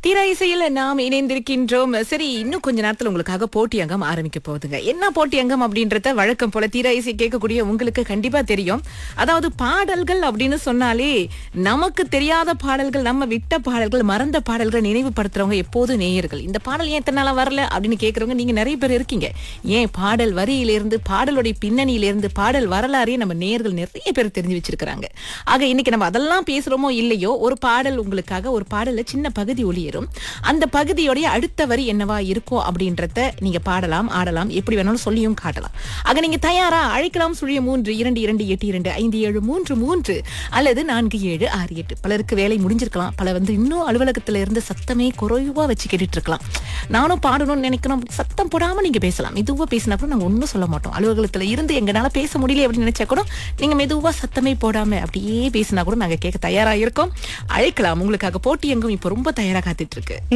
தீரா இசையில் நாம் இணைந்திருக்கின்றோம் சரி இன்னும் கொஞ்ச நேரத்துல உங்களுக்காக போட்டி அங்கம் ஆரம்பிக்க போகுதுங்க என்ன போட்டி அங்கம் அப்படின்றத வழக்கம் போல தீரா இசை கேட்கக்கூடிய உங்களுக்கு கண்டிப்பா தெரியும் அதாவது பாடல்கள் அப்படின்னு சொன்னாலே நமக்கு தெரியாத பாடல்கள் நம்ம விட்ட பாடல்கள் மறந்த பாடல்கள் நினைவுபடுத்துறவங்க எப்போதும் நேயர்கள் இந்த பாடல் ஏன் இத்தனை நாளா வரல அப்படின்னு கேட்கறவங்க நீங்க நிறைய பேர் இருக்கீங்க ஏன் பாடல் வரியிலிருந்து பாடலுடைய பின்னணியிலிருந்து பாடல் வரலாறையே நம்ம நேயர்கள் நிறைய பேர் தெரிஞ்சு வச்சிருக்கிறாங்க ஆக இன்னைக்கு நம்ம அதெல்லாம் பேசுறோமோ இல்லையோ ஒரு பாடல் உங்களுக்காக ஒரு பாடல்ல சின்ன பகுதி ஒளியேறும் அந்த பகுதியோடைய அடுத்த வரி என்னவா இருக்கோ அப்படின்றத நீங்க பாடலாம் ஆடலாம் எப்படி வேணாலும் சொல்லியும் காட்டலாம் ஆக நீங்க தயாரா அழைக்கலாம் சுழிய மூன்று இரண்டு இரண்டு எட்டு இரண்டு ஐந்து ஏழு மூன்று மூன்று அல்லது நான்கு ஏழு ஆறு எட்டு பலருக்கு வேலை முடிஞ்சிருக்கலாம் பல வந்து இன்னும் அலுவலகத்துல இருந்து சத்தமே குறைவா வச்சு கேட்டுட்டு இருக்கலாம் நானும் பாடணும்னு நினைக்கணும் சத்தம் போடாம நீங்க பேசலாம் மெதுவா பேசினா கூட நாங்க ஒன்றும் சொல்ல மாட்டோம் அலுவலகத்துல இருந்து எங்கனால பேச முடியல அப்படின்னு நினைச்சா கூட நீங்க மெதுவா சத்தமே போடாம அப்படியே பேசினா கூட நாங்க கேட்க தயாரா இருக்கோம் அழைக்கலாம் உங்களுக்காக போட்டி எங்கும் இப்ப ரொம்ப தயாரா காத்துட்டு இருக்கு